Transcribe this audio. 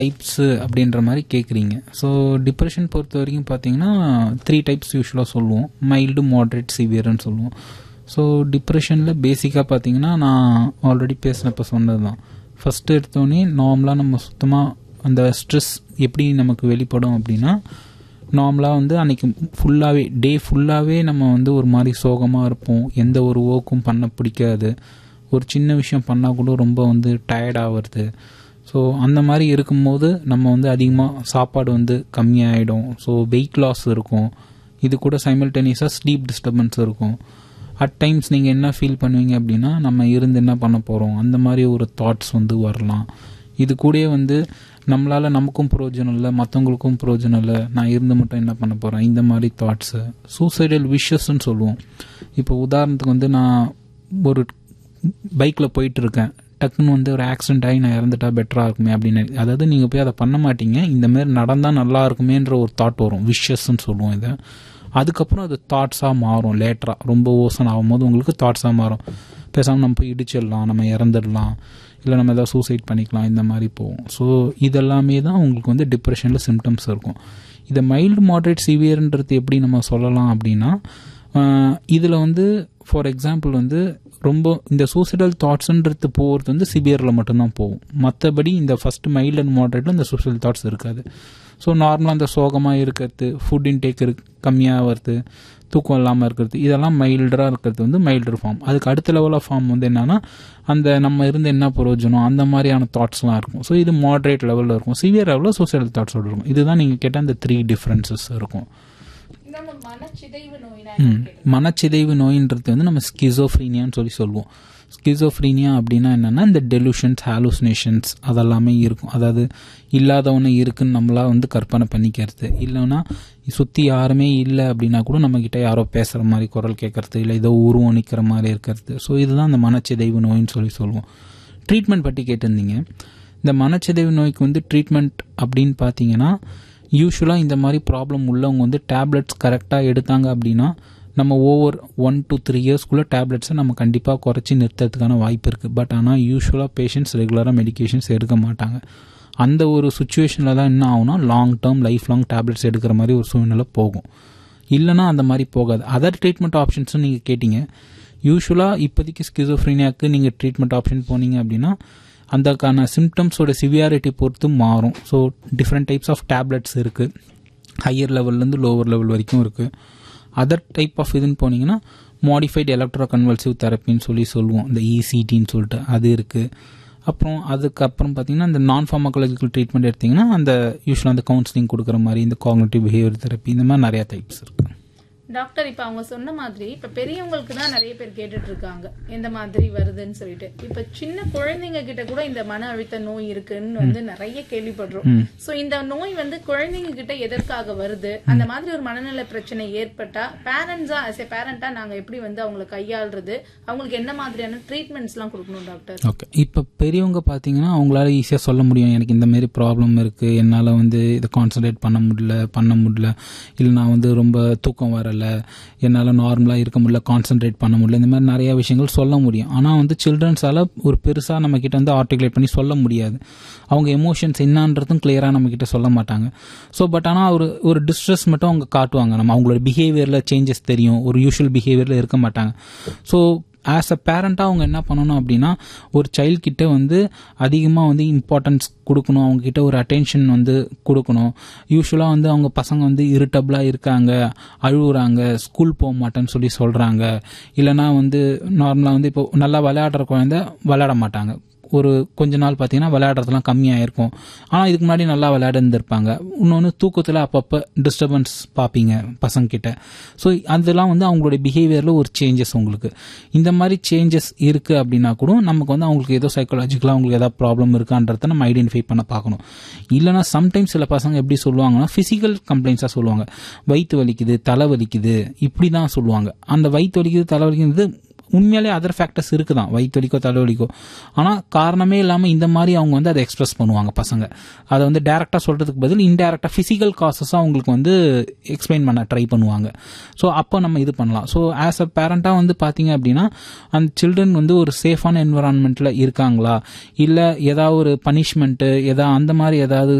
types அப்படின்ற மாதிரி கேட்குறீங்க ஸோ டிப்ரெஷன் பொறுத்த வரைக்கும் பார்த்தீங்கன்னா த்ரீ டைப்ஸ் யூஸ்வலாக சொல்லுவோம் மைல்டு மாட்ரேட் சிவியர்னு சொல்லுவோம் ஸோ டிப்ரெஷனில் பேசிக்காக பார்த்தீங்கன்னா நான் ஆல்ரெடி பேசினப்போ சொன்னது தான் ஃபஸ்ட்டு எடுத்தோடனே நார்மலாக நம்ம சுத்தமாக அந்த ஸ்ட்ரெஸ் எப்படி நமக்கு வெளிப்படும் அப்படின்னா நார்மலாக வந்து அன்றைக்கி ஃபுல்லாகவே டே ஃபுல்லாகவே நம்ம வந்து ஒரு மாதிரி சோகமாக இருப்போம் எந்த ஒரு ஒர்க்கும் பண்ண பிடிக்காது ஒரு சின்ன விஷயம் பண்ணால் கூட ரொம்ப வந்து டயர்ட் ஆகிறது ஸோ அந்த மாதிரி இருக்கும்போது நம்ம வந்து அதிகமாக சாப்பாடு வந்து கம்மியாயிடும் ஸோ வெயிட் லாஸ் இருக்கும் இது கூட சைமல்டேனியஸாக ஸ்லீப் டிஸ்டர்பன்ஸ் இருக்கும் அட் டைம்ஸ் நீங்கள் என்ன ஃபீல் பண்ணுவீங்க அப்படின்னா நம்ம இருந்து என்ன பண்ண போகிறோம் அந்த மாதிரி ஒரு தாட்ஸ் வந்து வரலாம் இது கூடயே வந்து நம்மளால் நமக்கும் பிரயோஜனம் இல்லை மற்றவங்களுக்கும் பிரயோஜனம் இல்லை நான் இருந்து மட்டும் என்ன பண்ண போகிறேன் இந்த மாதிரி தாட்ஸு சூசைடல் விஷஸ்ன்னு சொல்லுவோம் இப்போ உதாரணத்துக்கு வந்து நான் ஒரு பைக்கில் போயிட்டு இருக்கேன் டக்குன்னு வந்து ஒரு ஆக்சிடென்ட் ஆகி நான் இறந்துட்டா பெட்டராக இருக்குமே அப்படின்னு அதாவது நீங்கள் போய் அதை பண்ண மாட்டீங்க இந்த மாதிரி நடந்தால் நல்லா இருக்குமேன்ற ஒரு தாட் வரும் விஷஸ்ன்னு சொல்லுவோம் இதை அதுக்கப்புறம் அது தாட்ஸாக மாறும் லேட்டராக ரொம்ப ஓசன் ஆகும்போது உங்களுக்கு தாட்ஸாக மாறும் பேசாமல் நம்ம போய் இடிச்சிடலாம் நம்ம இறந்துடலாம் இல்லை நம்ம எதாவது சூசைட் பண்ணிக்கலாம் இந்த மாதிரி போகும் ஸோ இதெல்லாமே தான் உங்களுக்கு வந்து டிப்ரெஷனில் சிம்டம்ஸ் இருக்கும் இதை மைல்டு மாட்ரேட் சிவியர்ன்றது எப்படி நம்ம சொல்லலாம் அப்படின்னா இதில் வந்து ஃபார் எக்ஸாம்பிள் வந்து ரொம்ப இந்த சூசைடல் தாட்ஸ்ன்றது போகிறது வந்து சிவியரில் மட்டும்தான் போகும் மற்றபடி இந்த ஃபஸ்ட் மைல்டு அண்ட் மாட்ரேட்டில் இந்த சூசைடல் தாட்ஸ் இருக்காது ஸோ நார்மலாக அந்த சோகமாக இருக்கிறது ஃபுட் இன்டேக் இரு கம்மியாக வருது தூக்கம் இல்லாமல் இருக்கிறது இதெல்லாம் மைல்டராக இருக்கிறது வந்து மைல்டர் ஃபார்ம் அதுக்கு அடுத்த லெவல் ஆஃப் ஃபார்ம் வந்து என்னன்னா அந்த நம்ம இருந்து என்ன பிரயோஜனம் அந்த மாதிரியான தாட்ஸ்லாம் இருக்கும் ஸோ இது மாட்ரேட் லெவலில் இருக்கும் சிவியர் லெவலில் சோசியல் தாட்ஸோடு இருக்கும் இதுதான் நீங்கள் கேட்ட அந்த த்ரீ டிஃப்ரென்சஸ் இருக்கும் மனச்சிதைவு நோயின்றது வந்து நம்ம ஸ்கிசோஃப்ரீனியான்னு சொல்லி சொல்லுவோம் ஸ்கிசோஃப்ரீனியா அப்படின்னா என்னென்னா இந்த டெலுஷன்ஸ் ஹாலுசினேஷன்ஸ் அதெல்லாமே இருக்கும் அதாவது இல்லாதவனு இருக்குன்னு நம்மளா வந்து கற்பனை பண்ணிக்கிறது இல்லைன்னா சுற்றி யாருமே இல்லை அப்படின்னா கூட நம்மக்கிட்ட யாரோ பேசுகிற மாதிரி குரல் கேட்கறது இல்லை ஏதோ உருவம் நிற்கிற மாதிரி இருக்கிறது ஸோ இதுதான் இந்த மனச்சிதைவு நோயின்னு சொல்லி சொல்லுவோம் ட்ரீட்மெண்ட் பற்றி கேட்டிருந்தீங்க இந்த மனச்சிதைவு நோய்க்கு வந்து ட்ரீட்மெண்ட் அப்படின்னு பார்த்தீங்கன்னா யூஸ்வலாக இந்த மாதிரி ப்ராப்ளம் உள்ளவங்க வந்து டேப்லெட்ஸ் கரெக்டாக எடுத்தாங்க அப்படின்னா நம்ம ஓவர் ஒன் டு த்ரீ இயர்ஸ்க்குள்ளே டேப்லெட்ஸை நம்ம கண்டிப்பாக குறைச்சி நிறுத்துறதுக்கான வாய்ப்பு இருக்குது பட் ஆனால் யூஸ்வலாக பேஷண்ட்ஸ் ரெகுலராக மெடிக்கேஷன்ஸ் எடுக்க மாட்டாங்க அந்த ஒரு சுச்சுவேஷனில் தான் என்ன ஆகும்னா long term life long tablets எடுக்கிற மாதிரி ஒரு சூழ்நிலை போகும் இல்லைனா அந்த மாதிரி போகாது அதர் ட்ரீட்மெண்ட் ஆப்ஷன்ஸும் நீங்கள் கேட்டிங்க யூஸ்வலாக இப்போதைக்கு ஸ்கிசோஃப்ரீனியாவுக்கு நீங்கள் ட்ரீட்மெண்ட் ஆப்ஷன் போனீங்க அப்படின்னா அந்தக்கான சிம்டம்ஸோட சிவியாரிட்டி பொறுத்து மாறும் so different types of tablets இருக்குது ஹையர் லெவல்லேருந்து லோவர் லெவல் வரைக்கும் இருக்குது அதர் டைப் ஆஃப் இதுன்னு போனீங்கன்னா மாடிஃபைட் எலக்ட்ரோ கன்வல்சிவ் தெரப்பின்னு சொல்லி சொல்லுவோம் இந்த இசிடின்னு சொல்லிட்டு அது இருக்குது அப்புறம் அதுக்கப்புறம் பார்த்தீங்கன்னா இந்த நான் ஃபார்மகாலஜிக்கல் ட்ரீட்மெண்ட் எடுத்திங்கன்னா அந்த யூஸ்வலாக அந்த கவுன்சிலிங் கொடுக்குற மாதிரி இந்த காக்னேட்டிவ் பிஹேவியர் தெரப்பி இந்த மாதிரி நிறையா டைப்ஸ் இருக்குது டாக்டர் இப்ப அவங்க சொன்ன மாதிரி இப்ப பெரியவங்களுக்கு தான் நிறைய பேர் கேட்டுட்டு இருக்காங்க இந்த மாதிரி வருதுன்னு சொல்லிட்டு இப்ப சின்ன குழந்தைங்க கிட்ட கூட இந்த மன அழுத்த நோய் இருக்குன்னு வந்து நிறைய கேள்விப்படுறோம் சோ இந்த நோய் வந்து குழந்தைங்க கிட்ட எதற்காக வருது அந்த மாதிரி ஒரு மனநல பிரச்சனை ஏற்பட்டா பேரண்ட்ஸா அஸ் எ பேரண்டா நாங்க எப்படி வந்து அவங்களை கையாளுறது அவங்களுக்கு என்ன மாதிரியான ட்ரீட்மெண்ட்ஸ் எல்லாம் கொடுக்கணும் டாக்டர் ஓகே இப்போ பெரியவங்க பார்த்தீங்கன்னா அவங்களால ஈஸியாக சொல்ல முடியும் எனக்கு இந்த மாதிரி ப்ராப்ளம் இருக்குது என்னால் வந்து இதை கான்சன்ட்ரேட் பண்ண முடியல பண்ண முடியல இல்லை நான் வந்து ரொம்ப தூக்கம் வரல என்னால் நார்மலாக இருக்க முடியல கான்சென்ட்ரேட் பண்ண முடியல இந்த மாதிரி நிறைய விஷயங்கள் சொல்ல முடியும் ஆனால் வந்து சில்ட்ரன்ஸால் ஒரு பெருசாக நம்ம கிட்ட வந்து ஆர்டிகுலேட் பண்ணி சொல்ல முடியாது அவங்க எமோஷன்ஸ் என்னன்றதும் கிளியராக நம்ம கிட்ட சொல்ல மாட்டாங்க ஸோ பட் ஆனால் ஒரு ஒரு டிஸ்ட்ரெஸ் மட்டும் அவங்க காட்டுவாங்க நம்ம அவங்களோட பிஹேவியரில் சேஞ்சஸ் தெரியும் ஒரு யூஷுவல் பிஹேவியரில் இருக்க மாட்டாங்க ஸோ ஆஸ் அ பேரண்ட்டாக அவங்க என்ன பண்ணணும் அப்படின்னா ஒரு சைல்ட் கிட்ட வந்து அதிகமாக வந்து இம்பார்ட்டன்ஸ் கொடுக்கணும் அவங்க கிட்ட ஒரு அட்டென்ஷன் வந்து கொடுக்கணும் யூஸ்வலாக வந்து அவங்க பசங்க வந்து இரிட்டபிளாக இருக்காங்க அழுகுறாங்க ஸ்கூல் போக மாட்டேன்னு சொல்லி சொல்கிறாங்க இல்லைனா வந்து நார்மலாக வந்து இப்போ நல்லா விளையாடுற குழந்தை விளையாட மாட்டாங்க ஒரு கொஞ்ச நாள் பார்த்தீங்கன்னா விளையாடுறதுலாம் கம்மியாக இருக்கும் ஆனால் இதுக்கு முன்னாடி நல்லா விளையாட இருந்திருப்பாங்க இன்னொன்று தூக்கத்தில் அப்பப்போ டிஸ்டர்பன்ஸ் பார்ப்பீங்க பசங்கிட்ட ஸோ அதெல்லாம் வந்து அவங்களுடைய பிஹேவியரில் ஒரு சேஞ்சஸ் உங்களுக்கு இந்த மாதிரி சேஞ்சஸ் இருக்குது அப்படின்னா கூட நமக்கு வந்து அவங்களுக்கு ஏதோ சைக்காலஜிக்கலாக அவங்களுக்கு ஏதாவது ப்ராப்ளம் இருக்கான்றத நம்ம ஐடென்டிஃபை பண்ண பார்க்கணும் இல்லைனா சம்டைம்ஸ் சில பசங்க எப்படி சொல்லுவாங்கன்னா ஃபிசிக்கல் கம்ப்ளைண்ட்ஸாக சொல்லுவாங்க வயிற்று வலிக்குது தலை வலிக்குது இப்படி தான் சொல்லுவாங்க அந்த வயிற்று வலிக்குது தலை வலிக்குது உண்மையாலே அதர் ஃபேக்டர்ஸ் இருக்குதான் வயிற்றுவலிக்கோ தலைவலிக்கோ ஆனால் காரணமே இல்லாமல் இந்த மாதிரி அவங்க வந்து அதை எக்ஸ்பிரஸ் பண்ணுவாங்க பசங்க அதை வந்து டேரெக்டாக சொல்கிறதுக்கு பதில் இன்டேரக்டாக ஃபிசிக்கல் காசஸாக அவங்களுக்கு வந்து எக்ஸ்பிளைன் பண்ண ட்ரை பண்ணுவாங்க ஸோ அப்போ நம்ம இது பண்ணலாம் ஸோ ஆஸ் அ பேரண்ட்டாக வந்து பார்த்தீங்க அப்படின்னா அந்த சில்ட்ரன் வந்து ஒரு சேஃபான என்வரான்மெண்ட்டில் இருக்காங்களா இல்லை ஏதாவது ஒரு பனிஷ்மெண்ட்டு ஏதாவது அந்த மாதிரி ஏதாவது